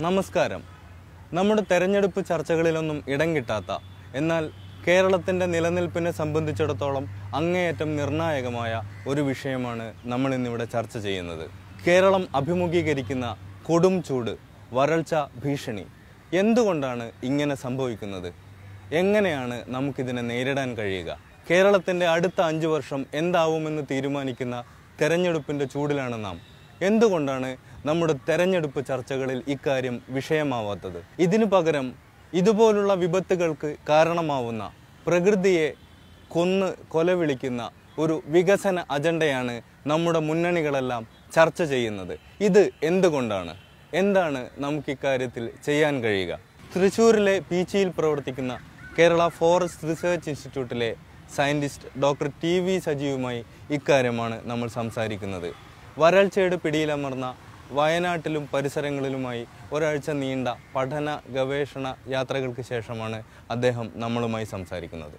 നമസ്കാരം നമ്മുടെ തെരഞ്ഞെടുപ്പ് ചർച്ചകളിലൊന്നും ഇടം കിട്ടാത്ത എന്നാൽ കേരളത്തിൻ്റെ നിലനിൽപ്പിനെ സംബന്ധിച്ചിടത്തോളം അങ്ങേയറ്റം നിർണായകമായ ഒരു വിഷയമാണ് നമ്മൾ ഇന്നിവിടെ ചർച്ച ചെയ്യുന്നത് കേരളം അഭിമുഖീകരിക്കുന്ന കൊടും ചൂട് വരൾച്ച ഭീഷണി എന്തുകൊണ്ടാണ് ഇങ്ങനെ സംഭവിക്കുന്നത് എങ്ങനെയാണ് നമുക്കിതിനെ നേരിടാൻ കഴിയുക കേരളത്തിൻ്റെ അടുത്ത അഞ്ചു വർഷം എന്താവുമെന്ന് തീരുമാനിക്കുന്ന തെരഞ്ഞെടുപ്പിൻ്റെ ചൂടിലാണ് നാം എന്തുകൊണ്ടാണ് നമ്മുടെ തെരഞ്ഞെടുപ്പ് ചർച്ചകളിൽ ഇക്കാര്യം വിഷയമാവാത്തത് ഇതിനു പകരം ഇതുപോലുള്ള വിപത്തുകൾക്ക് കാരണമാവുന്ന പ്രകൃതിയെ കൊന്ന് കൊലവിളിക്കുന്ന ഒരു വികസന അജണ്ടയാണ് നമ്മുടെ മുന്നണികളെല്ലാം ചർച്ച ചെയ്യുന്നത് ഇത് എന്തുകൊണ്ടാണ് എന്താണ് നമുക്ക് ഇക്കാര്യത്തിൽ ചെയ്യാൻ കഴിയുക തൃശ്ശൂരിലെ പീച്ചിയിൽ പ്രവർത്തിക്കുന്ന കേരള ഫോറസ്റ്റ് റിസർച്ച് ഇൻസ്റ്റിറ്റ്യൂട്ടിലെ സയൻറ്റിസ്റ്റ് ഡോക്ടർ ടി വി സജീവുമായി ഇക്കാര്യമാണ് നമ്മൾ സംസാരിക്കുന്നത് വരൾച്ചയുടെ പിടിയിലമർന്ന വയനാട്ടിലും പരിസരങ്ങളിലുമായി ഒരാഴ്ച നീണ്ട പഠന ഗവേഷണ യാത്രകൾക്ക് ശേഷമാണ് അദ്ദേഹം നമ്മളുമായി സംസാരിക്കുന്നത്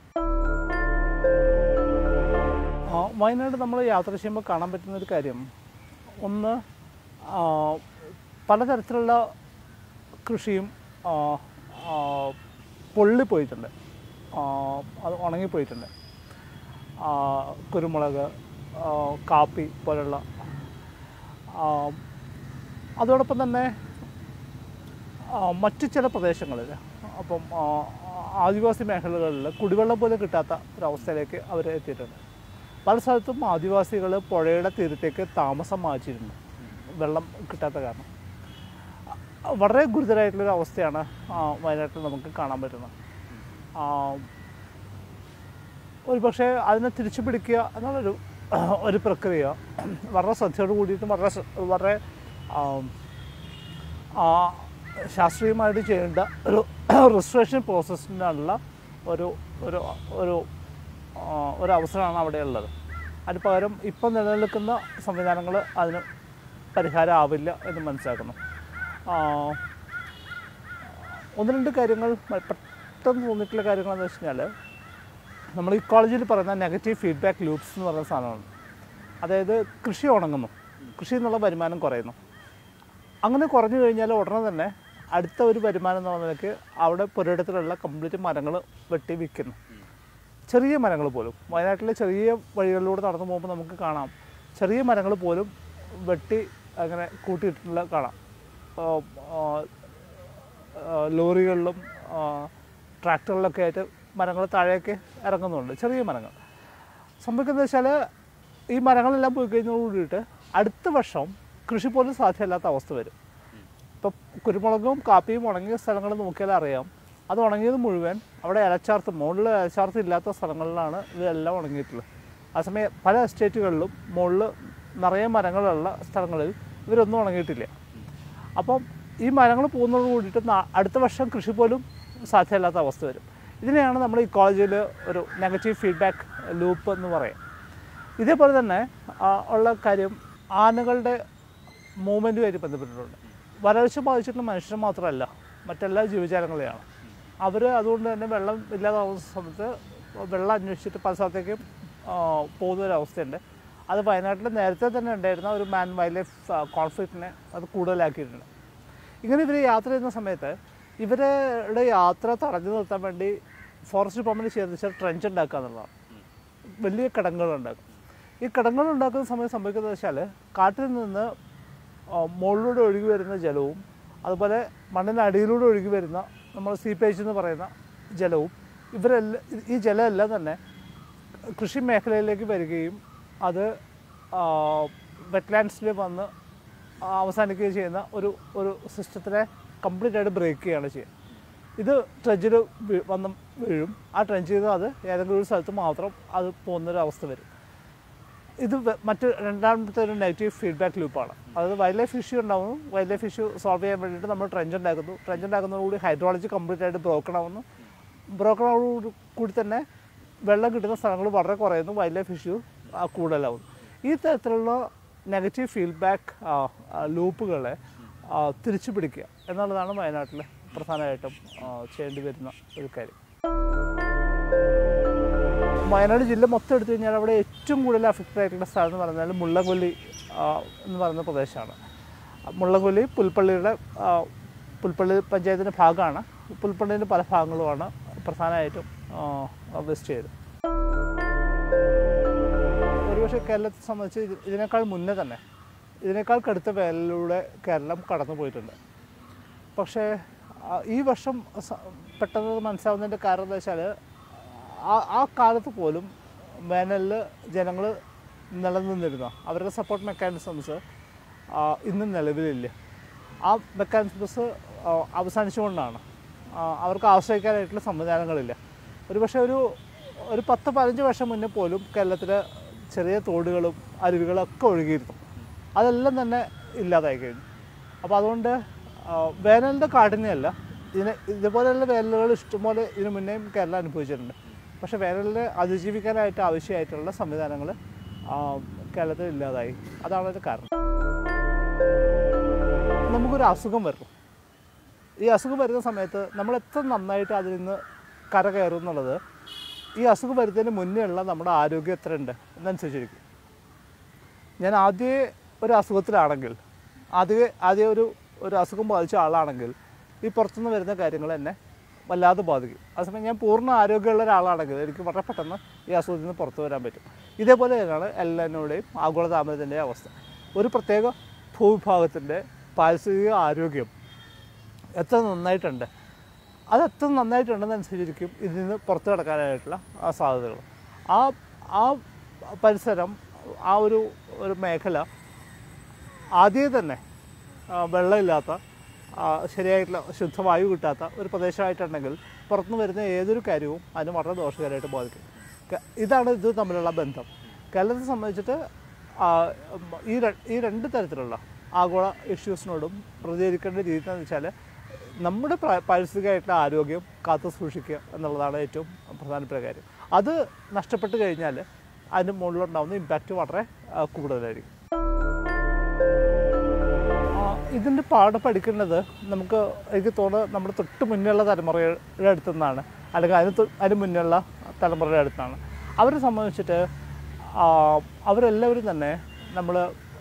ആ, വയനാട് നമ്മൾ യാത്ര ചെയ്യുമ്പോൾ കാണാൻ പറ്റുന്ന ഒരു കാര്യം ഒന്ന് ആ, പലതരത്തിലുള്ള കൃഷിയും ആ, ആ, പൊള്ളിപ്പോയിട്ടുണ്ട് ആ, അത് ഉണങ്ങിപ്പോയിട്ടുണ്ട് ആ, കുരുമുളക് ആ, കാപ്പി പോലുള്ള ആ, അതോടൊപ്പം തന്നെ ആ, മറ്റു ചില പ്രദേശങ്ങളിൽ അപ്പം ആ, ആദിവാസി മേഖലകളിൽ കുടിവെള്ളം പോലും കിട്ടാത്ത ഒരവസ്ഥയിലേക്ക് അവർ എത്തിയിട്ടുണ്ട് പല സ്ഥലത്തും ആദിവാസികൾ പുഴയുടെ തീരത്തേക്ക് താമസം മാറ്റിയിട്ടുണ്ട് വെള്ളം കിട്ടാത്ത കാരണം ആ, വളരെ ഗുരുതരമായിട്ടുള്ളൊരു അവസ്ഥയാണ് ആ, വയനാട്ടിൽ നമുക്ക് കാണാൻ പറ്റുന്നത് ആ, ഒരു പക്ഷേ അതിനെ തിരിച്ചു പിടിക്കുക എന്നുള്ളൊരു ഒരു പ്രക്രിയ വളരെ ശ്രദ്ധയോട് കൂടിയിട്ടും വളരെ ശ്ര- വളരെ ആം, ആ, ശാസ്ത്രീയമായിട്ട് ചെയ്യേണ്ട ഒരു രജിസ്ട്രേഷൻ പ്രോസസ്സിനുള്ള ഒരു ഒരു ഒരു ആ, ഒരു അവസരമാണ് അവിടെ ഉള്ളത് അതിന് പകരം ഇപ്പം നിലനിൽക്കുന്ന സംവിധാനങ്ങൾ അതിന് പരിഹാരം ആവില്ല എന്ന് മനസ്സിലാക്കുന്നു ആ, ഒന്ന് രണ്ട് കാര്യങ്ങൾ പെട്ടെന്ന് തോന്നിയിട്ടുള്ള കാര്യങ്ങൾ എന്ന് വെച്ച് കഴിഞ്ഞാൽ നമ്മൾ ഈ കോളേജിൽ പറയുന്ന നെഗറ്റീവ് ഫീഡ്ബാക്ക് ലൂപ്സ് എന്ന് പറയുന്ന സാധനമാണ് അതായത് കൃഷി ഉണങ്ങുന്നു കൃഷി എന്നുള്ള വരുമാനം കുറയുന്നു അങ്ങനെ കുറഞ്ഞു കഴിഞ്ഞാൽ ഉടനെ തന്നെ അടുത്ത ഒരു വരുമാനം എന്ന് പറഞ്ഞ നിലയ്ക്ക് അവിടെ പുരയിടത്തിലുള്ള കംപ്ലീറ്റ് മരങ്ങൾ വെട്ടി വിൽക്കുന്നു ചെറിയ മരങ്ങൾ പോലും വയനാട്ടിലെ ചെറിയ വഴികളിലൂടെ നടന്നു പോകുമ്പോൾ നമുക്ക് കാണാം ചെറിയ മരങ്ങൾ പോലും വെട്ടി അങ്ങനെ കൂട്ടിയിട്ടുള്ള കാണാം ആ, ആ, ആ, ലോറികളിലും ആ, ട്രാക്ടറിലൊക്കെ ആയിട്ട് മരങ്ങൾ താഴേക്ക് ഇറങ്ങുന്നുണ്ട് ചെറിയ മരങ്ങൾ സംഭവിക്കുന്നത് വെച്ചാൽ ഈ മരങ്ങളെല്ലാം പോയി കഴിഞ്ഞതോട് കൂടിയിട്ട് അടുത്ത വർഷം കൃഷി പോലും സാധ്യമല്ലാത്ത അവസ്ഥ വരും ഇപ്പം കുരുമുളകും കാപ്പിയും ഉണങ്ങിയ സ്ഥലങ്ങൾ നോക്കിയാൽ അറിയാം അത് ഉണങ്ങിയത് മുഴുവൻ അവിടെ ഇലച്ചാർത്ത് മുകളിൽ ഇലച്ചാർത്ത് ഇല്ലാത്ത സ്ഥലങ്ങളിലാണ് ഇതെല്ലാം ഉണങ്ങിയിട്ടുള്ളത് അതേസമയം പല എസ്റ്റേറ്റുകളിലും മുകളിൽ നിറയെ മരങ്ങളുള്ള സ്ഥലങ്ങളിൽ ഇവരൊന്നും ഉണങ്ങിയിട്ടില്ല അപ്പം ഈ മരങ്ങൾ പോകുന്നതോട് കൂടിയിട്ട് ന- അടുത്ത വർഷം കൃഷി പോലും സാധ്യമല്ലാത്ത അവസ്ഥ വരും ഇതിനെയാണ് നമ്മൾ ഈ കോളേജിൽ ഒരു നെഗറ്റീവ് ഫീഡ്ബാക്ക് ലൂപ്പ് എന്ന് പറയും ഇതേപോലെ തന്നെ ആ, ഉള്ള കാര്യം ആനകളുടെ മൂവ്മെൻറ്റുമായിട്ട് ബന്ധപ്പെട്ടിട്ടുണ്ട് വരൾച്ച ബാധിച്ചിട്ടുള്ള മനുഷ്യർ മാത്രമല്ല മറ്റെല്ലാ ജീവജാലങ്ങളെയാണ് അവർ അതുകൊണ്ട് തന്നെ വെള്ളം ഇല്ലാതാവുന്ന സമയത്ത് വെള്ളം അന്വേഷിച്ചിട്ട് പല സ്ഥലത്തേക്കും ആ, പോകുന്ന ഒരു അവസ്ഥയുണ്ട് അത് വയനാട്ടിൽ നേരത്തെ തന്നെ ഉണ്ടായിരുന്ന ഒരു മാൻ വൈൽഡ് ലൈഫ് കോൺഫ്ലിക്റ്റിനെ അത് കൂടുതലാക്കിയിട്ടുണ്ട് ഇങ്ങനെ ഇവർ യാത്ര ചെയ്യുന്ന സമയത്ത് ഇവരുടെ യാത്ര തടഞ്ഞു നിർത്താൻ വേണ്ടി ഫോറസ്റ്റ് ഡിപ്പാർട്ട്മെൻറ്റ് ചെയ്യുന്നത് വെച്ചാൽ ട്രെഞ്ച് ഉണ്ടാക്കുക എന്നുള്ളതാണ് വലിയ കിടങ്ങുകളുണ്ടാക്കും ഈ കിടങ്ങൾ ഉണ്ടാക്കുന്ന സമയത്ത് സംഭവിക്കുന്നത് വെച്ചാൽ കാട്ടിൽ നിന്ന് ആ, മുകളിലൂടെ ഒഴുകി വരുന്ന ജലവും അതുപോലെ മണ്ണിനടിയിലൂടെ ഒഴുകി വരുന്ന നമ്മൾ സീപ്പേജ് എന്ന് പറയുന്ന ജലവും ഇവരെല്ലാം ഈ ജലമെല്ലാം തന്നെ കൃഷി മേഖലയിലേക്ക് വരികയും അത് വെറ്റ്ലാൻഡ്സിൽ വന്ന് അവസാനിക്കുകയും ചെയ്യുന്ന ഒരു ഒരു സിസ്റ്റത്തിനെ കംപ്ലീറ്റ് ആയിട്ട് ബ്രേക്ക് ചെയ്യുകയാണ് ചെയ്യുക ഇത് ട്രെഞ്ചിൽ വന്ന് വീഴും ആ ട്രെഞ്ച് ചെയ്ത് അത് ഏതെങ്കിലും ഒരു സ്ഥലത്ത് മാത്രം അത് പോകുന്നൊരു അവസ്ഥ വരും ഇത് വെ- മറ്റ് രണ്ടാമത്തെ ഒരു നെഗറ്റീവ് ഫീഡ്ബാക്ക് ലൂപ്പാണ് അതായത് വൈൽഡ് ലൈഫ് ഇഷ്യൂ ഉണ്ടാവുന്നു വൈൽഡ് ലൈഫ് ഇഷ്യൂ സോൾവ് ചെയ്യാൻ വേണ്ടിയിട്ട് നമ്മൾ ട്രെഞ്ച് ഉണ്ടാക്കുന്നു ട്രെഞ്ച് ഉണ്ടാക്കുന്നതോടുകൂടി ഹൈഡ്രോളജി കംപ്ലീറ്റ് ആയിട്ട് ബ്രോക്കൺ ആവുന്നു ബ്രോക്കൺ ആവുന്നതോട് കൂടി തന്നെ വെള്ളം കിട്ടുന്ന സ്ഥലങ്ങൾ വളരെ കുറയുന്നു വൈൽഡ് ലൈഫ് ഇഷ്യൂ കൂടുതലാവുന്നു ഈ തരത്തിലുള്ള നെഗറ്റീവ് ഫീഡ്ബാക്ക് ലൂപ്പുകളെ ആ, തിരിച്ചു പിടിക്കുക എന്നുള്ളതാണ് വയനാട്ടിൽ പ്രധാനമായിട്ടും ആ, ചെയ്യേണ്ടി വരുന്ന ഒരു കാര്യം വയനാട് ജില്ല മൊത്തം എടുത്തു കഴിഞ്ഞാൽ അവിടെ ഏറ്റവും കൂടുതൽ അഫക്റ്റഡ് ആയിട്ടുള്ള സ്ഥലം എന്ന് പറഞ്ഞാൽ മുള്ളംകൊല്ലി ആ, എന്ന് പറയുന്ന പ്രദേശമാണ് മുള്ളംകൊല്ലി പുൽപ്പള്ളിയുടെ ആ, പുൽപ്പള്ളി പഞ്ചായത്തിൻ്റെ ഭാഗമാണ് പുൽപ്പള്ളിൻ്റെ പല ഭാഗങ്ങളുമാണ് പ്രധാനമായിട്ടും വെസ്റ്റ് ചെയ്തത് ഒരുപക്ഷെ കേരളത്തെ സംബന്ധിച്ച് ഇത് ഇതിനേക്കാൾ മുന്നേ തന്നെ ഇതിനേക്കാൾ കടുത്ത വേനലിലൂടെ കേരളം കടന്നു പോയിട്ടുണ്ട് പക്ഷേ ആ, ഈ വർഷം സ- പെട്ടെന്ന് മനസ്സിലാവുന്നതിൻ്റെ കാരണം എന്താ വെച്ചാൽ ആ ആ കാലത്ത് പോലും വേനലിൽ ജനങ്ങൾ നിലനിന്നിരുന്ന അവരുടെ സപ്പോർട്ട് മെക്കാനിസംസ് ഇന്നും നിലവിലില്ല ആ മെക്കാനിസംസ് അവസാനിച്ചുകൊണ്ടാണ് ആ, അവർക്ക് ആശ്രയിക്കാനായിട്ടുള്ള സംവിധാനങ്ങളില്ല ഒരുപക്ഷെ ഒരു ഒരു പത്ത് പതിനഞ്ച് വർഷം മുന്നേ പോലും കേരളത്തിൽ ചെറിയ തോടുകളും അരുവികളൊക്കെ ഒഴുകിയിരുന്നു അതെല്ലാം തന്നെ ഇല്ലാതായി കഴിഞ്ഞു അപ്പോൾ അതുകൊണ്ട് ആ, വേനലിൻ്റെ കാഠിന്യമല്ല ഇതിന് ഇതുപോലെയുള്ള വേനലുകൾ ഇഷ്ടംപോലെ ഇതിനു മുന്നേയും കേരളം അനുഭവിച്ചിട്ടുണ്ട് പക്ഷേ വേനലിനെ അതിജീവിക്കാനായിട്ട് ആവശ്യമായിട്ടുള്ള സംവിധാനങ്ങൾ കേരളത്തിൽ ഇല്ലാതായി അതാണ് അതിൻ്റെ കാരണം നമുക്കൊരു അസുഖം വരും ഈ അസുഖം വരുന്ന സമയത്ത് നമ്മൾ എത്ര നന്നായിട്ട് അതിൽ നിന്ന് കരകയറും എന്നുള്ളത് ഈ അസുഖം വരുന്നതിന് മുന്നേ ഉള്ള നമ്മുടെ ആരോഗ്യം എത്ര ഉണ്ട് എന്നനുസരിച്ചിരിക്കും ഞാൻ ആദ്യമേ ഒരു അസുഖത്തിലാണെങ്കിൽ ആദ്യമേ ആദ്യം ഒരു ഒരു അസുഖം ബാധിച്ച ആളാണെങ്കിൽ ഈ പുറത്തുനിന്ന് വരുന്ന കാര്യങ്ങൾ എന്നെ വല്ലാതെ ബാധിക്കും അതേസമയം ഞാൻ പൂർണ്ണ ആരോഗ്യമുള്ള ഒരാളാണെങ്കിൽ എനിക്ക് വളരെ പെട്ടെന്ന് ഈ അസുഖത്തിൽ നിന്ന് പുറത്തു വരാൻ പറ്റും ഇതേപോലെ തന്നെയാണ് എല്ലാവരുടെയും ആഗോളതാപനത്തിൻ്റെയും അവസ്ഥ ഒരു പ്രത്യേക ഭൂവിഭാഗത്തിൻ്റെ പാരിസ്ഥിതിക ആരോഗ്യം എത്ര നന്നായിട്ടുണ്ട് അത് എത്ര നന്നായിട്ടുണ്ടെന്നനുസരിച്ചിരിക്കും ഇതിൽ നിന്ന് പുറത്തു കിടക്കാനായിട്ടുള്ള ആ സാധ്യതകൾ ആ ആ പരിസരം ആ ഒരു ഒരു മേഖല ആദ്യമേ തന്നെ ആ, വെള്ളമില്ലാത്ത ആ, ശരിയായിട്ടുള്ള ശുദ്ധവായു കിട്ടാത്ത ഒരു പ്രദേശമായിട്ടുണ്ടെങ്കിൽ പുറത്തുനിന്ന് വരുന്ന ഏതൊരു കാര്യവും അതിന് വളരെ ദോഷകരമായിട്ട് ബാധിക്കും ക- ഇതാണ് ഇത് തമ്മിലുള്ള ബന്ധം കേരളത്തെ സംബന്ധിച്ചിട്ട് ആ, ഉം, ഈ ര- ഈ രണ്ട് തരത്തിലുള്ള ആഗോള ഇഷ്യൂസിനോടും പ്രതികരിക്കേണ്ട രീതി എന്ന് വെച്ചാൽ നമ്മുടെ പ്ര- പാരിസ്ഥിതികമായിട്ടുള്ള ആരോഗ്യം കാത്തു സൂക്ഷിക്കുക എന്നുള്ളതാണ് ഏറ്റവും പ്രധാനപ്പെട്ട കാര്യം അത് നഷ്ടപ്പെട്ട് കഴിഞ്ഞാൽ അതിന് മുകളിലുണ്ടാകുന്ന ഇമ്പാക്റ്റ് വളരെ ആ, കൂടുതലായിരിക്കും ആ, ഇതിൻ്റെ പാഠം പഠിക്കേണ്ടത് നമുക്ക് എനിക്ക് തോന്നുന്നത് നമ്മുടെ തൊട്ട് മുന്നേയുള്ള തലമുറയുടെ അടുത്തു നിന്നാണ് അല്ലെങ്കിൽ അതിന് തൊ- അതിന് മുന്നേയുള്ള തലമുറയുടെ അടുത്താണ് അവരെ സംബന്ധിച്ചിട്ട് ആ, അവരെല്ലാവരും തന്നെ നമ്മൾ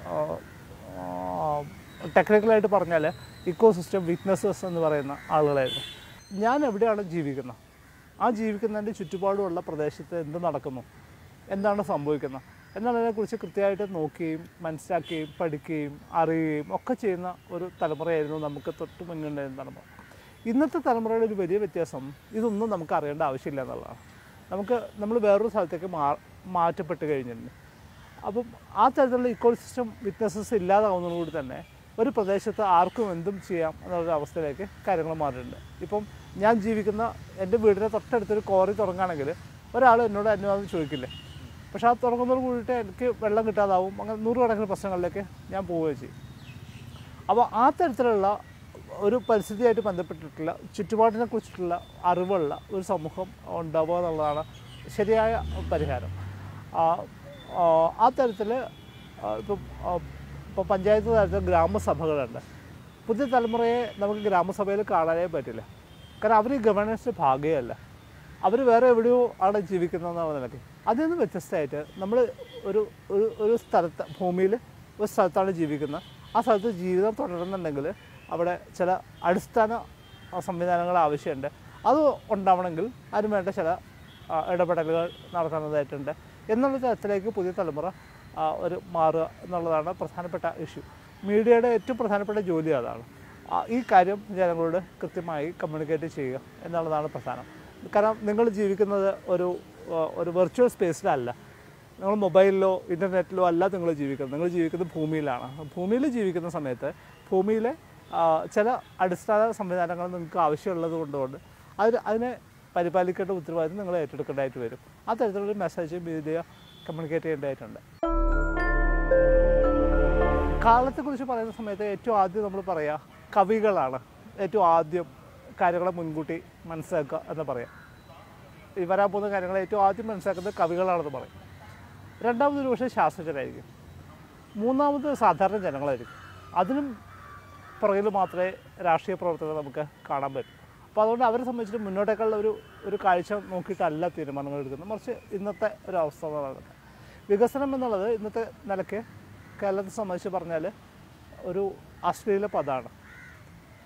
ടെക്നിക്കലായിട്ട് പറഞ്ഞാൽ ഇക്കോ സിസ്റ്റം വിറ്റ്നസ്സസ് എന്ന് പറയുന്ന ആളുകളായിരുന്നു ഞാൻ എവിടെയാണ് ജീവിക്കുന്നത് ആ ജീവിക്കുന്നതിൻ്റെ ചുറ്റുപാടുമുള്ള പ്രദേശത്ത് എന്ത് നടക്കുന്നു എന്താണ് സംഭവിക്കുന്നത് എന്നുള്ളതിനെക്കുറിച്ച് കൃത്യമായിട്ട് നോക്കുകയും മനസ്സിലാക്കുകയും പഠിക്കുകയും അറിയുകയും ഒക്കെ ചെയ്യുന്ന ഒരു തലമുറയായിരുന്നു നമുക്ക് തൊട്ട് മുന്നുണ്ടായിരുന്ന തലമുറ ഇന്നത്തെ തലമുറയുടെ ഒരു വലിയ വ്യത്യാസം ഇതൊന്നും നമുക്ക് അറിയേണ്ട ആവശ്യമില്ല എന്നുള്ളതാണ് നമുക്ക് നമ്മൾ വേറൊരു സ്ഥലത്തേക്ക് മാ മാറ്റപ്പെട്ട് കഴിഞ്ഞിട്ടുണ്ട് അപ്പം ആ തരത്തിലുള്ള ഇക്കോ സിസ്റ്റം വിറ്റ്നസസ് ഇല്ലാതാവുന്നതോടുകൂടി തന്നെ ഒരു പ്രദേശത്ത് ആർക്കും എന്തും ചെയ്യാം എന്നുള്ള അവസ്ഥയിലേക്ക് കാര്യങ്ങൾ മാറിയിട്ടുണ്ട് ഇപ്പം ഞാൻ ജീവിക്കുന്ന എൻ്റെ വീടിൻ്റെ തൊട്ടടുത്തൊരു കോറി തുടങ്ങുകയാണെങ്കിൽ ഒരാൾ എന്നോട് അനുവാദം ചോദിക്കില്ലേ പക്ഷെ ആ തുടങ്ങുന്നതോട് കൂടിയിട്ട് എനിക്ക് വെള്ളം കിട്ടാതാവും അങ്ങനെ നൂറുകണക്കിന് പ്രശ്നങ്ങളിലേക്ക് ഞാൻ പോവുകയും ചെയ്യും അപ്പോൾ ആ തരത്തിലുള്ള ഒരു പരിസ്ഥിതിയായിട്ട് ബന്ധപ്പെട്ടിട്ടുള്ള ചുറ്റുപാടിനെ കുറിച്ചിട്ടുള്ള അറിവുള്ള ഒരു സമൂഹം ഉണ്ടാവുക എന്നുള്ളതാണ് ശരിയായ പരിഹാരം ആ, ആ, ആ തരത്തിൽ ഇപ്പം ഇപ്പോൾ പഞ്ചായത്ത് തലത്തിൽ ഗ്രാമസഭകളുണ്ട് പുതിയ തലമുറയെ നമുക്ക് ഗ്രാമസഭയിൽ കാണാനേ പറ്റില്ല കാരണം അവർ ഈ ഗവേണൻസിൻ്റെ ഭാഗമല്ല അവർ വേറെ എവിടെയോ ആണ് ജീവിക്കുന്നതെന്നുള്ള നിലയ്ക്ക് അതിൽ നിന്ന് വ്യത്യസ്തമായിട്ട് നമ്മൾ ഒരു ഒരു ഒരു സ്ഥലത്ത് ഭൂമിയിൽ ഒരു സ്ഥലത്താണ് ജീവിക്കുന്നത് ആ സ്ഥലത്ത് ജീവിതം തുടരുന്നുണ്ടെങ്കിൽ അവിടെ ചില അടിസ്ഥാന ആ, സംവിധാനങ്ങൾ ആവശ്യമുണ്ട് അത് ഉണ്ടാവണമെങ്കിൽ അതിന് വേണ്ട ചില ആ, ഇടപെടലുകൾ നടത്തേണ്ടതായിട്ടുണ്ട് എന്നുള്ള തരത്തിലേക്ക് പുതിയ തലമുറ ആ, ഒരു മാറുക എന്നുള്ളതാണ് പ്രധാനപ്പെട്ട ഇഷ്യൂ മീഡിയയുടെ ഏറ്റവും പ്രധാനപ്പെട്ട ജോലി അതാണ് ആ, ഈ കാര്യം ജനങ്ങളോട് കൃത്യമായി കമ്മ്യൂണിക്കേറ്റ് ചെയ്യുക എന്നുള്ളതാണ് പ്രധാനം കാരണം നിങ്ങൾ ജീവിക്കുന്നത് ഒരു ആ, ഒരു വെർച്വൽ സ്പേസിലല്ല നിങ്ങൾ മൊബൈലിലോ ഇൻ്റർനെറ്റിലോ അല്ല നിങ്ങൾ ജീവിക്കുന്നത് നിങ്ങൾ ജീവിക്കുന്നത് ഭൂമിയിലാണ് ഭൂമിയിൽ ജീവിക്കുന്ന സമയത്ത് ഭൂമിയിലെ ആ, ചില അടിസ്ഥാന സംവിധാനങ്ങൾ നിങ്ങൾക്ക് ആവശ്യമുള്ളത് കൊണ്ടുകൊണ്ട് അതിന് അതിനെ പരിപാലിക്കേണ്ട ഉത്തരവാദിത്വം നിങ്ങൾ ഏറ്റെടുക്കേണ്ടതായിട്ട് വരും ആ തരത്തിലുള്ള മെസ്സേജ് മീഡിയ കമ്മ്യൂണിക്കേറ്റ് ചെയ്യേണ്ടതായിട്ടുണ്ട് കാലത്തെക്കുറിച്ച് പറയുന്ന സമയത്ത് ഏറ്റവും ആദ്യം നമ്മൾ പറയുക കവികളാണ് ഏറ്റവും ആദ്യം കാര്യങ്ങളെ മുൻകൂട്ടി മനസ്സിലാക്കുക എന്ന് പറയാം ഈ വരാൻ പോകുന്ന കാര്യങ്ങളെ ഏറ്റവും ആദ്യം മനസ്സിലാക്കുന്നത് കവികളാണെന്ന് പറയും രണ്ടാമത് ഒരു പക്ഷേ ശാസ്ത്രജ്ഞരായിരിക്കും മൂന്നാമത് സാധാരണ ജനങ്ങളായിരിക്കും അതിനും പുറകിൽ മാത്രമേ രാഷ്ട്രീയ പ്രവർത്തകർ നമുക്ക് കാണാൻ പറ്റൂ അപ്പോൾ അതുകൊണ്ട് അവരെ സംബന്ധിച്ചിട്ട് മുന്നോട്ടേക്കുള്ള ഒരു ഒരു കാഴ്ച നോക്കിയിട്ടല്ല തീരുമാനങ്ങൾ എടുക്കുന്നത് മറിച്ച് ഇന്നത്തെ ഒരു അവസ്ഥ എന്നുള്ളത് വികസനം എന്നുള്ളത് ഇന്നത്തെ നിലയ്ക്ക് കേരളത്തെ സംബന്ധിച്ച് പറഞ്ഞാൽ ഒരു അശ്ലീല പദമാണ്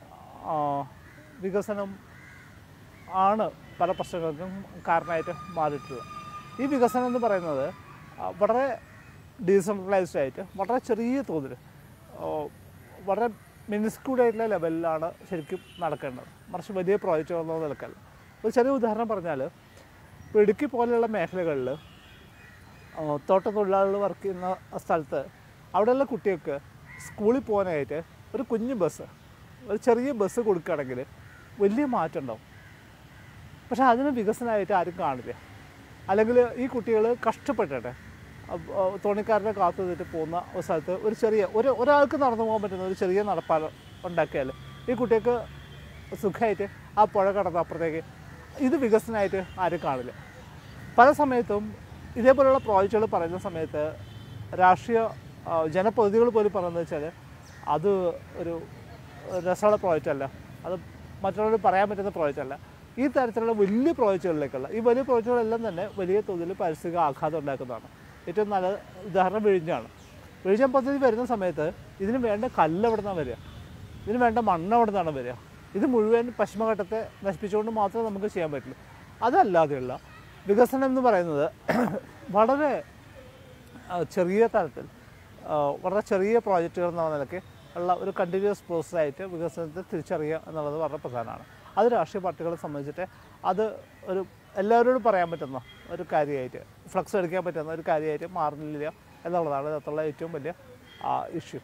ആ, വികസനം ആണ് പല പ്രശ്നങ്ങൾക്കും കാരണമായിട്ട് മാറിയിട്ടുള്ളത് ഈ വികസനം എന്ന് പറയുന്നത് ആ, വളരെ ഡീസെൻട്രലൈസ്ഡ് ആയിട്ട് വളരെ ചെറിയ തോതിൽ ആ, വളരെ മിനിസ്ക്യൂഡ് ആയിട്ടുള്ള ലെവലിലാണ് ശരിക്കും നടക്കേണ്ടത് മറിച്ച് വലിയ പ്രോജക്റ്റുകളൊന്നും നിൽക്കല്ല ഒരു ചെറിയ ഉദാഹരണം പറഞ്ഞാൽ ഇപ്പോൾ ഇടുക്കി പോലെയുള്ള മേഖലകളിൽ തോട്ട തൊഴിലാളികൾ വർക്ക് ചെയ്യുന്ന സ്ഥലത്ത് അവിടെയുള്ള കുട്ടികൾക്ക് സ്കൂളിൽ പോകാനായിട്ട് ഒരു കുഞ്ഞു ബസ് ഒരു ചെറിയ ബസ് കൊടുക്കുകയാണെങ്കിൽ വലിയ മാറ്റം ഉണ്ടാവും പക്ഷേ അതിന് വികസനമായിട്ട് ആരും കാണില്ല അല്ലെങ്കിൽ ഈ കുട്ടികൾ കഷ്ടപ്പെട്ടിട്ട് അപ്പ- ആ, തോണിക്കാരനെ കാത്തു നിന്നിട്ട് പോകുന്ന ഒരു സ്ഥലത്ത് ഒരു ചെറിയ ഒരു ഒരാൾക്ക് നടന്നു പോകാൻ പറ്റുന്ന ഒരു ചെറിയ നടപ്പാലം ഉണ്ടാക്കിയാൽ ഈ കുട്ടിക്ക് സുഖമായിട്ട് ആ പുഴ കടന്ന് അപ്പുറത്തേക്ക് ഇത് വികസനമായിട്ട് ആരും കാണില്ല പല സമയത്തും ഇതേപോലെയുള്ള പ്രോജക്റ്റുകൾ പറയുന്ന സമയത്ത് രാഷ്ട്രീയ ആ, ജനപ്രതിനിധികൾ പോലും പറയുന്നത് വെച്ചാൽ അത് ഒരു രസമുള്ള പ്രോജക്റ്റ് അല്ല അത് മറ്റുള്ളവർ പറയാൻ പറ്റുന്ന പ്രോജക്റ്റ് അല്ല ഈ തരത്തിലുള്ള വലിയ പ്രോജക്റ്റുകളിലേക്കുള്ള ഈ വലിയ പ്രോജക്റ്റുകളെല്ലാം തന്നെ വലിയ തോതിൽ പാരിസ്ഥിതിക ആഘാതം ഉണ്ടാക്കുന്നതാണ് ഏറ്റവും നല്ല ഉദാഹരണം വിഴിഞ്ഞാണ് വിഴിഞ്ഞം പദ്ധതി വരുന്ന സമയത്ത് ഇതിന് വേണ്ട കല്ല് എവിടെ നിന്നാണ് വരിക ഇതിന് വേണ്ട മണ്ണ് എവിടെ നിന്നാണ് വരിക ഇത് മുഴുവൻ പശ്ചിമഘട്ടത്തെ നശിപ്പിച്ചുകൊണ്ട് മാത്രമേ നമുക്ക് ചെയ്യാൻ പറ്റുള്ളൂ അതല്ലാതെയുള്ള വികസനം എന്ന് പറയുന്നത് വളരെ ആ, ചെറിയ തലത്തിൽ ആ, വളരെ ചെറിയ പ്രോജക്റ്റുകൾ എന്ന നിലയ്ക്ക് ഉള്ള ഒരു കണ്ടിന്യൂസ് പ്രോസസ്സായിട്ട് വികസനത്തെ തിരിച്ചറിയുക എന്നുള്ളത് വളരെ പ്രധാനമാണ് അത് രാഷ്ട്രീയ പാർട്ടികളെ സംബന്ധിച്ചിട്ട് അത് ഒരു എല്ലാവരോടും പറയാൻ പറ്റുന്ന ഒരു കാര്യമായിട്ട് ഫ്ലക്സ് എടുക്കാൻ പറ്റുന്ന ഒരു കാര്യമായിട്ട് മാറുന്നില്ല എന്നുള്ളതാണ് ഇതിനകത്തുള്ള ഏറ്റവും വലിയ ഇഷ്യൂ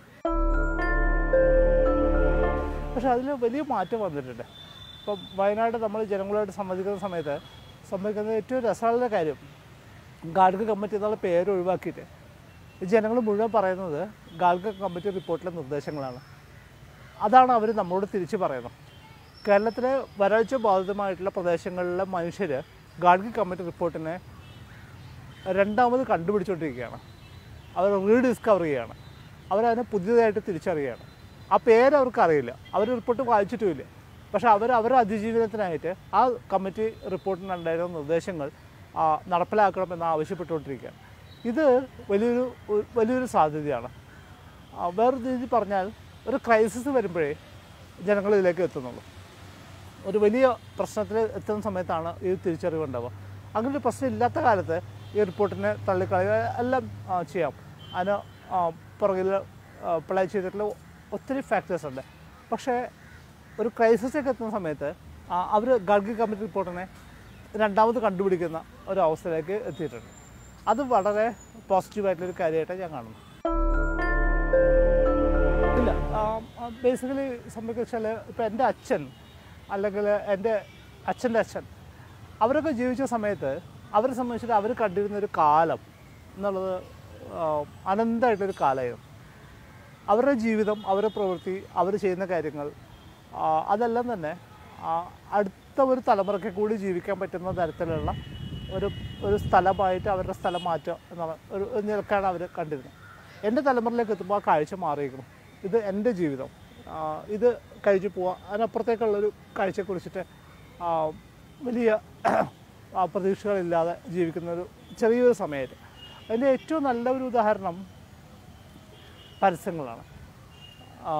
പക്ഷെ അതിൽ വലിയ മാറ്റം വന്നിട്ടുണ്ട് ഇപ്പം വയനാട് നമ്മൾ ജനങ്ങളുമായിട്ട് സംവദിക്കുന്ന സമയത്ത് സംഭവിക്കുന്ന ഏറ്റവും രസമുള്ള കാര്യം ഗാഡ്ഗ കമ്മിറ്റി എന്നുള്ള പേര് ഒഴിവാക്കിയിട്ട് ജനങ്ങൾ മുഴുവൻ പറയുന്നത് ഗാഡ്ഗ കമ്മിറ്റി റിപ്പോർട്ടിലെ നിർദ്ദേശങ്ങളാണ് അതാണ് അവർ നമ്മളോട് തിരിച്ച് പറയുന്നത് കേരളത്തിലെ വരൾച്ച ബാധിതമായിട്ടുള്ള പ്രദേശങ്ങളിലെ മനുഷ്യർ ഗാഡ്ഗി കമ്മിറ്റി റിപ്പോർട്ടിനെ രണ്ടാമത് കണ്ടുപിടിച്ചുകൊണ്ടിരിക്കുകയാണ് അവർ റീഡിസ്കവർ ചെയ്യുകയാണ് അവരതിനെ പുതിയതായിട്ട് തിരിച്ചറിയുകയാണ് ആ പേര് അവർക്ക് അറിയില്ല അവർ റിപ്പോർട്ട് വായിച്ചിട്ടുമില്ല പക്ഷേ അവർ അവരുടെ അതിജീവനത്തിനായിട്ട് ആ കമ്മിറ്റി റിപ്പോർട്ടിനുണ്ടായിരുന്ന നിർദ്ദേശങ്ങൾ ആ, നടപ്പിലാക്കണമെന്ന് ആവശ്യപ്പെട്ടുകൊണ്ടിരിക്കുകയാണ് ഇത് വലിയൊരു ഒരു- വലിയൊരു സാധ്യതയാണ് ആ, വേറൊരു രീതി പറഞ്ഞാൽ ഒരു ക്രൈസിസ് വരുമ്പോഴേ ജനങ്ങൾ ഇതിലേക്ക് എത്തുന്നുള്ളൂ ഒരു വലിയ പ്രശ്നത്തിൽ എത്തുന്ന സമയത്താണ് ഈ തിരിച്ചറിവുണ്ടാവുക അങ്ങനെ ഒരു പ്രശ്നം ഇല്ലാത്ത കാലത്ത് ഈ റിപ്പോർട്ടിനെ തള്ളിക്കളയുക എല്ലാം ആ, ചെയ്യാം അതിന് ആ, പുറകിൽ പ്ലേ ചെയ്തിട്ടുള്ള ഒത്തിരി ഫാക്ടേഴ്സ് ഉണ്ട് പക്ഷേ ഒരു ക്രൈസിസൊക്കെ എത്തുന്ന സമയത്ത് അവർ ഗഡ്ഗി കമ്മിറ്റി റിപ്പോർട്ടിനെ രണ്ടാമത് കണ്ടുപിടിക്കുന്ന ഒരു അവസ്ഥയിലേക്ക് എത്തിയിട്ടുണ്ട് അത് വളരെ പോസിറ്റീവായിട്ടുള്ളൊരു കാര്യമായിട്ട് ഞാൻ കാണുന്നു ഇല്ല ബേസിക്കലി സംഭവിച്ചാൽ ഇപ്പോൾ എൻ്റെ അച്ഛൻ അല്ലെങ്കിൽ എൻ്റെ അച്ഛൻ്റെ അച്ഛൻ അവരൊക്കെ ജീവിച്ച സമയത്ത് അവരെ സംബന്ധിച്ചിട്ട് അവർ കണ്ടിരുന്ന ഒരു കാലം എന്നുള്ളത് ആ, അനന്തമായിട്ടൊരു കാലമായിരുന്നു അവരുടെ ജീവിതം അവരുടെ പ്രവൃത്തി അവർ ചെയ്യുന്ന കാര്യങ്ങൾ ആ, അതെല്ലാം തന്നെ ആ, അടുത്ത ഒരു തലമുറയ്ക്ക് കൂടി ജീവിക്കാൻ പറ്റുന്ന തരത്തിലുള്ള ഒരു ഒരു സ്ഥലമായിട്ട് അവരുടെ സ്ഥലം മാറ്റുക എന്നുള്ള ഒരു ഒരു നിലക്കാണ് അവർ കണ്ടിരുന്നത് എൻ്റെ തലമുറയിലേക്ക് എത്തുമ്പോൾ ആ കാഴ്ച മാറിയിരിക്കണം ഇത് എൻ്റെ ജീവിതം ആ, ഇത് കഴിച്ചു പോവുക അതിനപ്പുറത്തേക്കുള്ളൊരു കാഴ്ചയെക്കുറിച്ചിട്ട് ആ, വലിയ ആ, പ്രതീക്ഷകളില്ലാതെ ജീവിക്കുന്ന ഒരു ചെറിയൊരു സമയത്ത് അതിൻ്റെ ഏറ്റവും നല്ല ഒരു ഉദാഹരണം പരസ്യങ്ങളാണ് ആ,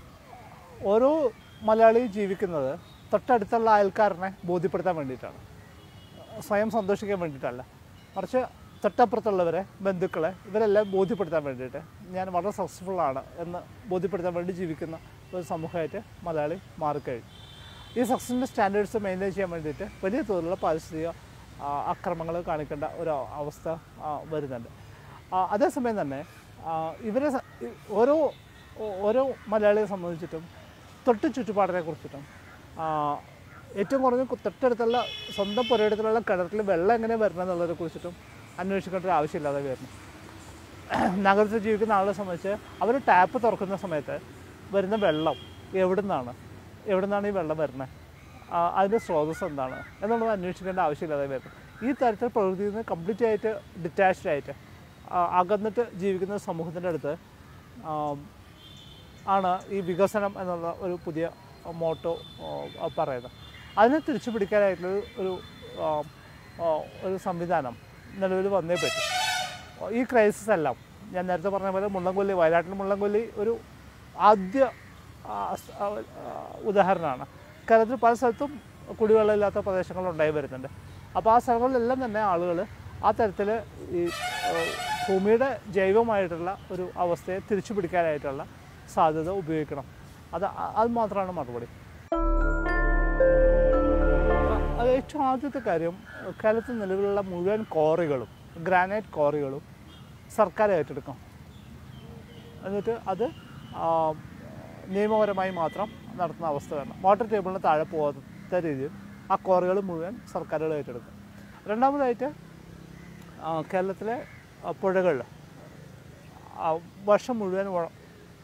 ഓരോ മലയാളിയും ജീവിക്കുന്നത് തൊട്ടടുത്തുള്ള അയൽക്കാരനെ ബോധ്യപ്പെടുത്താൻ വേണ്ടിയിട്ടാണ് സ്വയം സന്തോഷിക്കാൻ വേണ്ടിയിട്ടല്ല മറിച്ച് തൊട്ടപ്പുറത്തുള്ളവരെ ബന്ധുക്കളെ ഇവരെല്ലാം ബോധ്യപ്പെടുത്താൻ വേണ്ടിയിട്ട് ഞാൻ വളരെ സക്സസ്ഫുൾ ആണ് എന്ന് ബോധ്യപ്പെടുത്താൻ വേണ്ടി ജീവിക്കുന്ന ഒരു സമൂഹമായിട്ട് മലയാളി മാറിക്കഴിഞ്ഞു ഈ സക്സസിൻ്റെ സ്റ്റാൻഡേർഡ്സ് മെയിൻറ്റെയിൻ ചെയ്യാൻ വേണ്ടിയിട്ട് വലിയ തോതിലുള്ള പാരിസ്ഥിതിക അക്രമങ്ങൾ കാണിക്കേണ്ട ഒരു അവസ്ഥ ആ, വരുന്നുണ്ട് ആ, അതേസമയം തന്നെ ആ, ഇവരെ സ- ഈ ഓരോ ഓ- ഓരോ മലയാളിയെ സംബന്ധിച്ചിട്ടും തൊട്ട് ചുറ്റുപാടിനെ കുറിച്ചിട്ടും ആ, ഏറ്റവും കുറഞ്ഞ കു- തൊട്ടടുത്തുള്ള സ്വന്തം പുരയിടത്തിലുള്ള കിണറ്റിൽ വെള്ളം എങ്ങനെ വരണം എന്നുള്ളതിനെ കുറിച്ചിട്ടും അന്വേഷിക്കേണ്ട ഒരു ആവശ്യമില്ലാതെ വരുന്നു നഗരത്തിൽ ജീവിക്കുന്ന ആളെ സംബന്ധിച്ച് അവർ ടാപ്പ് തുറക്കുന്ന സമയത്ത് വരുന്ന വെള്ളം എവിടെ നിന്നാണ് എവിടെ നിന്നാണ് ഈ വെള്ളം വരുന്നത് അതിൻ്റെ സ്രോതസ് എന്താണ് എന്നുള്ളത് അന്വേഷിക്കേണ്ട ആവശ്യമില്ലാതെ വരുന്നു ഈ തരത്തിൽ പ്രകൃതിയിൽ നിന്ന് കംപ്ലീറ്റ് ആയിട്ട് ഡിറ്റാച്ച്ഡ് ആയിട്ട് ആ, അകന്നിട്ട് ജീവിക്കുന്ന സമൂഹത്തിൻ്റെ അടുത്ത് ആ, ആണ് ഈ വികസനം എന്നുള്ള ഒരു പുതിയ മോട്ടോ പറയുന്നത് അതിനെ തിരിച്ചു പിടിക്കാനായിട്ടുള്ള ഒരു ആ, ആ, ഒരു സംവിധാനം നിലവിൽ വന്നേ പറ്റും ഈ ക്രൈസിസ് എല്ലാം ഞാൻ നേരത്തെ പറഞ്ഞ പോലെ മുള്ളംകൊല്ലി വയനാട്ടിൽ മുള്ളംകൊല്ലി ഒരു ആദ്യ ആ, സ്- ആ, ആ, ഉദാഹരണമാണ് കേരളത്തിൽ പല സ്ഥലത്തും കുടിവെള്ളമില്ലാത്ത പ്രദേശങ്ങൾ ഉണ്ടായി വരുന്നുണ്ട് അപ്പോൾ ആ സ്ഥലങ്ങളിലെല്ലാം തന്നെ ആളുകൾ ആ തരത്തിൽ ഈ ആ, ഭൂമിയുടെ ജൈവമായിട്ടുള്ള ഒരു അവസ്ഥയെ തിരിച്ചു പിടിക്കാനായിട്ടുള്ള സാധ്യത ഉപയോഗിക്കണം അത് അ- അത് മാത്രമാണ് മറുപടി അത് ഏറ്റവും ആദ്യത്തെ കാര്യം കേരളത്തിൽ നിലവിലുള്ള മുഴുവൻ കോറികളും ഗ്രാനൈറ്റ് കോറികളും സർക്കാർ ഏറ്റെടുക്കും എന്നിട്ട് അത് ആ, നിയമപരമായി മാത്രം നടത്തുന്ന അവസ്ഥ വേണം വാട്ടർ ടേബിളിന് താഴെ പോകാത്ത രീതിയിൽ ആ കോറികൾ മുഴുവൻ സർക്കാരുകൾ ഏറ്റെടുക്കും രണ്ടാമതായിട്ട് ആ, കേരളത്തിലെ ആ, പുഴകളിൽ ആ, വർഷം മുഴുവൻ ഒ-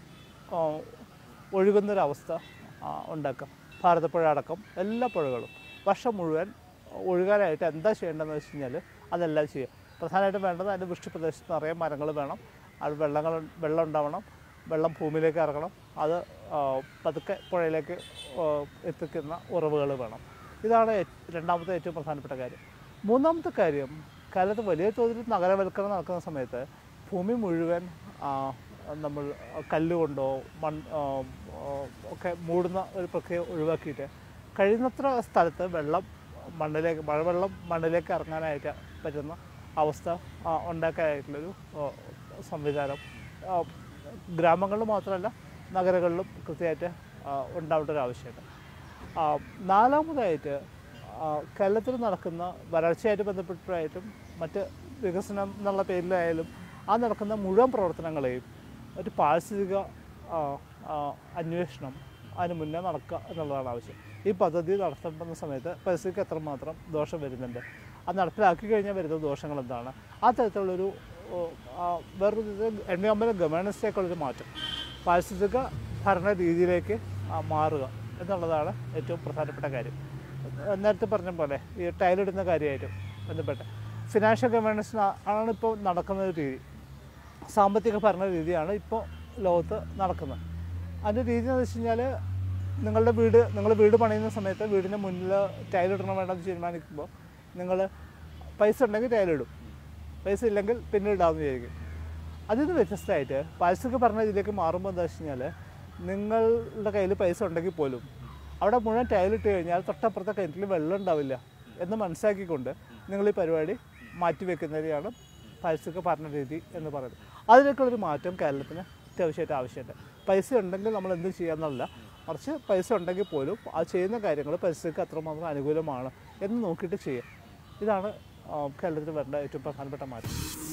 ആ, ഒഴുകുന്നൊരവസ്ഥ ആ, ഉണ്ടാക്കാം ഭാരതപ്പുഴ അടക്കം എല്ലാ പുഴകളും വർഷം മുഴുവൻ ഒഴുകാനായിട്ട് എന്താ ചെയ്യേണ്ടതെന്ന് വെച്ച് കഴിഞ്ഞാൽ അതെല്ലാം ചെയ്യുക പ്രധാനമായിട്ടും വേണ്ടത് അതിൻ്റെ വൃഷ്ടിപ്രദേശത്ത് നിറയെ മരങ്ങൾ വേണം അത് വെള്ളങ്ങൾ വെള്ളം ഉണ്ടാവണം വെള്ളം ഭൂമിയിലേക്ക് ഇറങ്ങണം അത് ആ, പതുക്കെ പുഴയിലേക്ക് ആ, എത്തിക്കുന്ന ഉറവുകൾ വേണം ഇതാണ് ഏ- രണ്ടാമത്തെ ഏറ്റവും പ്രധാനപ്പെട്ട കാര്യം മൂന്നാമത്തെ കാര്യം കേരളത്തിൽ വലിയ തോതിൽ നഗരവൽക്കരണം നടക്കുന്ന സമയത്ത് ഭൂമി മുഴുവൻ ആ, നമ്മൾ കല്ലുകൊണ്ടോ മൺ ആ, ആ, ഒക്കെ മൂടുന്ന ഒരു പ്രക്രിയ ഒഴിവാക്കിയിട്ട് കഴിയുന്നത്ര സ്ഥലത്ത് വെള്ളം മണ്ണിലേക്ക് മഴവെള്ളം മണ്ണിലേക്ക് ഇറങ്ങാനായിട്ട് പറ്റുന്ന അവസ്ഥ ആ, ഉണ്ടാക്കാനായിട്ടുള്ളൊരു ആ, സംവിധാനം ആ, ഗ്രാമങ്ങളിൽ മാത്രമല്ല നഗരങ്ങളിലും കൃത്യമായിട്ട് ആ, ഉണ്ടാവേണ്ട ഒരു ആവശ്യമുണ്ട് ആ, നാലാമതായിട്ട് ആ, കേരളത്തിൽ നടക്കുന്ന വരൾച്ചയായിട്ട് ബന്ധപ്പെട്ടായിട്ടും മറ്റ് വികസനം എന്നുള്ള പേരിലായാലും ആ നടക്കുന്ന മുഴുവൻ പ്രവർത്തനങ്ങളെയും ഒരു പാരിസ്ഥിതിക ആ, ആ, അന്വേഷണം അതിന് മുന്നേ നടക്കുക എന്നുള്ളതാണ് ആവശ്യം ഈ പദ്ധതി നടത്തപ്പെടുന്ന സമയത്ത് പരിസ്ഥിതിക്ക് എത്രമാത്രം ദോഷം വരുന്നുണ്ട് അത് നടപ്പിലാക്കി കഴിഞ്ഞാൽ വരുന്ന ദോഷങ്ങൾ എന്താണ് ആ തരത്തിലുള്ളൊരു ഓ, ആ, വേറൊരു ഇത് എൻവയോൺമെൻറ്റ് ഗവേണൻസിലേക്കുള്ളൊരു മാറ്റം പാരിസ്ഥിതിക ഭരണ രീതിയിലേക്ക് ആ, മാറുക എന്നുള്ളതാണ് ഏറ്റവും പ്രധാനപ്പെട്ട കാര്യം ഏഹ് നേരത്തെ പറഞ്ഞ പോലെ ഈ ടൈലിടുന്ന കാര്യമായിട്ടും ബന്ധപ്പെട്ട് ഫിനാൻഷ്യൽ ഗവേണൻസ് ആണ് ഇപ്പോൾ നടക്കുന്ന ഒരു രീതി സാമ്പത്തിക ഭരണ രീതിയാണ് ഇപ്പോൾ ലോകത്ത് നടക്കുന്നത് അതിൻ്റെ രീതി എന്ന് വെച്ച് കഴിഞ്ഞാൽ നിങ്ങളുടെ വീട് നിങ്ങൾ വീട് പണിയുന്ന സമയത്ത് വീടിന് മുന്നിൽ ടൈലിടണം വേണ്ടെന്ന് തീരുമാനിക്കുമ്പോൾ നിങ്ങൾ പൈസ ഉണ്ടെങ്കിൽ ടൈലിടും പൈസ ഇല്ലെങ്കിൽ പിന്നെ ഇടാമെന്ന് വിചാരിക്കും അതിൽ നിന്ന് വ്യത്യസ്തമായിട്ട് പാരിസ്ഥിതിക ഭരണ രീതിയിലേക്ക് മാറുമ്പോൾ എന്താ വെച്ച് കഴിഞ്ഞാൽ നിങ്ങളുടെ കയ്യിൽ പൈസ ഉണ്ടെങ്കിൽ പോലും അവിടെ മുഴുവൻ ടൈലിട്ട് കഴിഞ്ഞാൽ തൊട്ടപ്പുറത്തെ കിണറ്റിൽ വെള്ളം ഉണ്ടാവില്ല എന്ന് മനസ്സിലാക്കിക്കൊണ്ട് നിങ്ങൾ ഈ പരിപാടി മാറ്റിവെക്കുന്നതിനെയാണ് പാരിസ്ഥിതിക ഭരണ രീതി എന്ന് പറയുന്നത് അതിലേക്കുള്ളൊരു മാറ്റം കേരളത്തിന് അത്യാവശ്യമായിട്ട് ആവശ്യമുണ്ട് പൈസ ഉണ്ടെങ്കിൽ നമ്മൾ എന്തും ചെയ്യാമെന്നല്ല മറിച്ച് പൈസ ഉണ്ടെങ്കിൽ പോലും ആ ചെയ്യുന്ന കാര്യങ്ങൾ പരിസ്ഥിതിക്ക് അത്രമാത്രം അനുകൂലമാണ് എന്ന് നോക്കിയിട്ട് ചെയ്യുക ഇതാണ് ആ, കേരളത്തിൽ വരേണ്ട ഏറ്റവും പ്രധാനപ്പെട്ട മാറ്റം